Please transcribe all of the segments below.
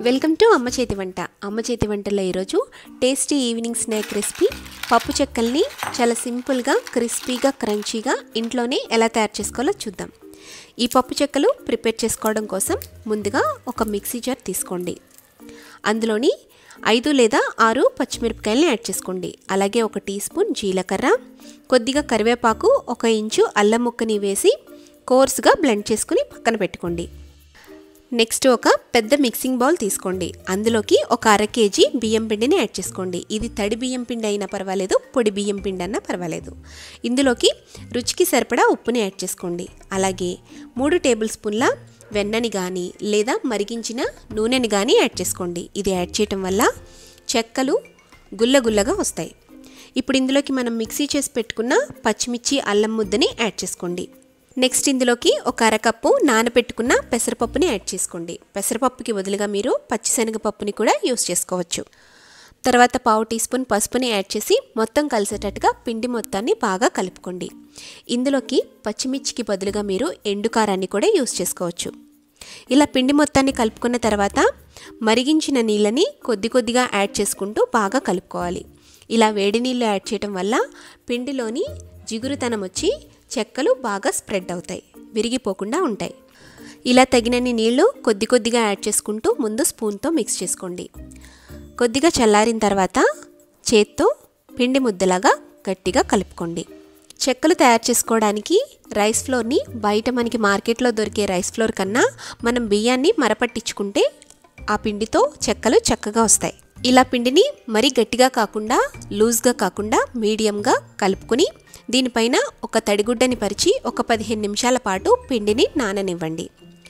welcome to అమ్మ చేతి వంట అమ్మ చేతి వంటలో ఈరోజు టేస్టీ ఈవినింగ్ స్నాక్ రెసిపీ పప్పు చెక్కల్ని చాలా సింపుల్గా క్రిస్పీగా క్రంచీగా ఇంట్లోనే ఎలా తయారు చేసుకోవాలో చూద్దాం ఈ పప్పు చెక్కలు ప్రిపేర్ చేసుకోవడం కోసం ముందుగా ఒక మిక్సీ జార్ తీసుకోండి అందులోని ఐదు లేదా ఆరు పచ్చిమిరపకాయలని యాడ్ చేసుకోండి అలాగే ఒక టీ స్పూన్ జీలకర్ర కొద్దిగా కరివేపాకు ఒక ఇంచు అల్లం ముక్కని వేసి కోర్స్గా బ్లెండ్ చేసుకుని పక్కన పెట్టుకోండి నెక్స్ట్ ఒక పెద్ద మిక్సింగ్ బౌల్ తీసుకోండి అందులోకి ఒక అర కేజీ బియ్యం పిండిని యాడ్ చేసుకోండి ఇది తడి బియ్యం పిండి అయినా పర్వాలేదు పొడి బియ్యం పిండి అన్నా పర్వాలేదు ఇందులోకి రుచికి సరిపడా ఉప్పుని యాడ్ చేసుకోండి అలాగే మూడు టేబుల్ స్పూన్ల వెన్నని కానీ లేదా మరిగించిన నూనెని కానీ యాడ్ చేసుకోండి ఇది యాడ్ చేయటం వల్ల చెక్కలు గుల్లగుల్లగా వస్తాయి ఇప్పుడు ఇందులోకి మనం మిక్సీ చేసి పెట్టుకున్న పచ్చిమిర్చి అల్లం ముద్దని యాడ్ చేసుకోండి నెక్స్ట్ ఇందులోకి ఒక అరకప్పు నానబెట్టుకున్న పెసరపప్పుని యాడ్ చేసుకోండి పెసరపప్పుకి బదులుగా మీరు పచ్చిశనగపప్పుని కూడా యూస్ చేసుకోవచ్చు తర్వాత పావు టీ స్పూన్ పసుపుని యాడ్ చేసి మొత్తం కలిసేటట్టుగా పిండి మొత్తాన్ని బాగా కలుపుకోండి ఇందులోకి పచ్చిమిర్చికి బదులుగా మీరు ఎండు కారాన్ని కూడా యూస్ చేసుకోవచ్చు ఇలా పిండి మొత్తాన్ని కలుపుకున్న తర్వాత మరిగించిన నీళ్ళని కొద్ది కొద్దిగా యాడ్ చేసుకుంటూ బాగా కలుపుకోవాలి ఇలా వేడి నీళ్ళు యాడ్ చేయటం వల్ల పిండిలోని జిగురుతనం వచ్చి చెక్కలు బాగా స్ప్రెడ్ అవుతాయి విరిగిపోకుండా ఉంటాయి ఇలా తగినన్ని నీళ్లు కొద్ది కొద్దిగా యాడ్ చేసుకుంటూ ముందు స్పూన్తో మిక్స్ చేసుకోండి కొద్దిగా చల్లారిన తర్వాత చేత్తో పిండి ముద్దలాగా గట్టిగా కలుపుకోండి చెక్కలు తయారు చేసుకోవడానికి రైస్ ఫ్లోర్ని బయట మనకి మార్కెట్లో దొరికే రైస్ ఫ్లోర్ కన్నా మనం బియ్యాన్ని మరపట్టించుకుంటే ఆ పిండితో చెక్కలు చక్కగా వస్తాయి ఇలా పిండిని మరీ గట్టిగా కాకుండా లూజ్గా కాకుండా మీడియంగా కలుపుకుని దీనిపైన ఒక తడిగుడ్డని పరిచి ఒక పదిహేను నిమిషాల పాటు పిండిని నాననివ్వండి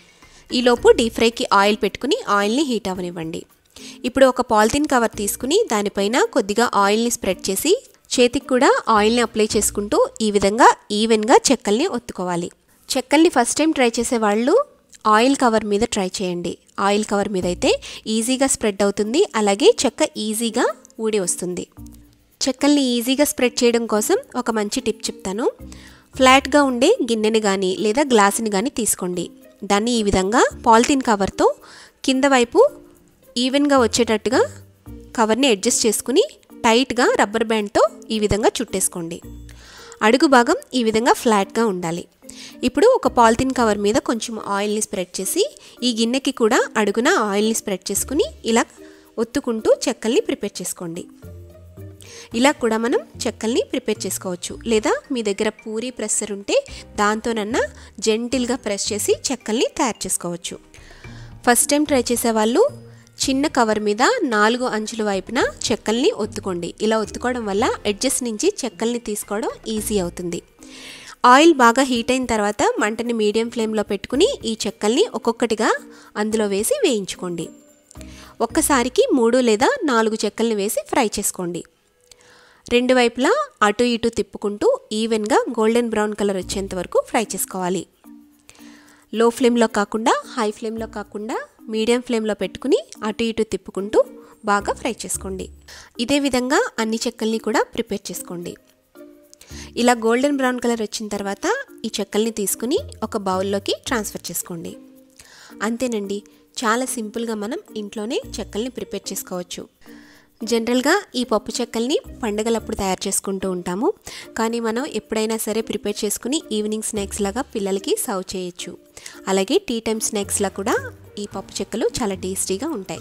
ఈలోపు డీప్ ఫ్రైకి ఆయిల్ పెట్టుకుని ఆయిల్ని హీట్ అవ్వనివ్వండి ఇప్పుడు ఒక పాలిథిన్ కవర్ తీసుకుని దానిపైన కొద్దిగా ఆయిల్ని స్ప్రెడ్ చేసి చేతికి కూడా ఆయిల్ని అప్లై చేసుకుంటూ ఈ విధంగా ఈవెన్గా చెక్కల్ని ఒత్తుకోవాలి చెక్కల్ని ఫస్ట్ టైం ట్రై చేసే వాళ్ళు ఆయిల్ కవర్ మీద ట్రై చేయండి ఆయిల్ కవర్ మీద అయితే ఈజీగా స్ప్రెడ్ అవుతుంది అలాగే చెక్క ఈజీగా ఊడి వస్తుంది చెక్కల్ని ఈజీగా స్ప్రెడ్ చేయడం కోసం ఒక మంచి టిప్ చెప్తాను ఫ్లాట్గా ఉండే గిన్నెని కానీ లేదా గ్లాసుని కానీ తీసుకోండి దాన్ని ఈ విధంగా పాలిథిన్ కవర్తో కింద వైపు ఈవెన్గా వచ్చేటట్టుగా కవర్ని అడ్జస్ట్ చేసుకుని టైట్గా రబ్బర్ బ్యాండ్తో ఈ విధంగా చుట్టేసుకోండి అడుగు భాగం ఈ విధంగా ఫ్లాట్గా ఉండాలి ఇప్పుడు ఒక పాలిథిన్ కవర్ మీద కొంచెం ఆయిల్ని స్ప్రెడ్ చేసి ఈ గిన్నెకి కూడా అడుగున ఆయిల్ని స్ప్రెడ్ చేసుకుని ఇలా ఒత్తుకుంటూ చెక్కల్ని ప్రిపేర్ చేసుకోండి ఇలా కూడా మనం చెక్కల్ని ప్రిపేర్ చేసుకోవచ్చు లేదా మీ దగ్గర పూరి ప్రెస్సర్ ఉంటే దాంతోనన్నా జెంటిల్గా ప్రెస్ చేసి చెక్కల్ని తయారు చేసుకోవచ్చు ఫస్ట్ టైం ట్రై చేసే వాళ్ళు చిన్న కవర్ మీద నాలుగు అంచుల వైపున చెక్కల్ని ఒత్తుకోండి ఇలా ఒత్తుకోవడం వల్ల ఎడ్జెస్ నుంచి చెక్కల్ని తీసుకోవడం ఈజీ అవుతుంది ఆయిల్ బాగా హీట్ అయిన తర్వాత మంటని మీడియం ఫ్లేమ్లో పెట్టుకుని ఈ చెక్కల్ని ఒక్కొక్కటిగా అందులో వేసి వేయించుకోండి ఒక్కసారికి మూడు లేదా నాలుగు చెక్కల్ని వేసి ఫ్రై చేసుకోండి రెండు వైపులా అటు ఇటు తిప్పుకుంటూ ఈవెన్గా గోల్డెన్ బ్రౌన్ కలర్ వచ్చేంత వరకు ఫ్రై చేసుకోవాలి లో ఫ్లేమ్లో కాకుండా హై ఫ్లేమ్లో కాకుండా మీడియం ఫ్లేమ్లో పెట్టుకుని అటు ఇటు తిప్పుకుంటూ బాగా ఫ్రై చేసుకోండి ఇదే విధంగా అన్ని చెక్కల్ని కూడా ప్రిపేర్ చేసుకోండి ఇలా గోల్డెన్ బ్రౌన్ కలర్ వచ్చిన తర్వాత ఈ చెక్కల్ని తీసుకుని ఒక బౌల్లోకి ట్రాన్స్ఫర్ చేసుకోండి అంతేనండి చాలా సింపుల్గా మనం ఇంట్లోనే చెక్కల్ని ప్రిపేర్ చేసుకోవచ్చు జనరల్గా ఈ పప్పు చెక్కల్ని పండగలప్పుడు తయారు చేసుకుంటూ ఉంటాము కానీ మనం ఎప్పుడైనా సరే ప్రిపేర్ చేసుకుని ఈవినింగ్ స్నాక్స్ లాగా పిల్లలకి సర్వ్ చేయొచ్చు అలాగే టీ టైమ్ స్నాక్స్లా కూడా ఈ పప్పు చెక్కలు చాలా టేస్టీగా ఉంటాయి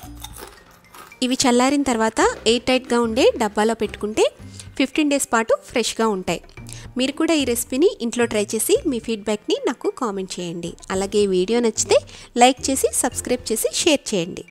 ఇవి చల్లారిన తర్వాత ఎయిర్ టైట్గా ఉండే డబ్బాలో పెట్టుకుంటే ఫిఫ్టీన్ డేస్ పాటు ఫ్రెష్గా ఉంటాయి మీరు కూడా ఈ రెసిపీని ఇంట్లో ట్రై చేసి మీ ఫీడ్బ్యాక్ని నాకు కామెంట్ చేయండి అలాగే ఈ వీడియో నచ్చితే లైక్ చేసి సబ్స్క్రైబ్ చేసి షేర్ చేయండి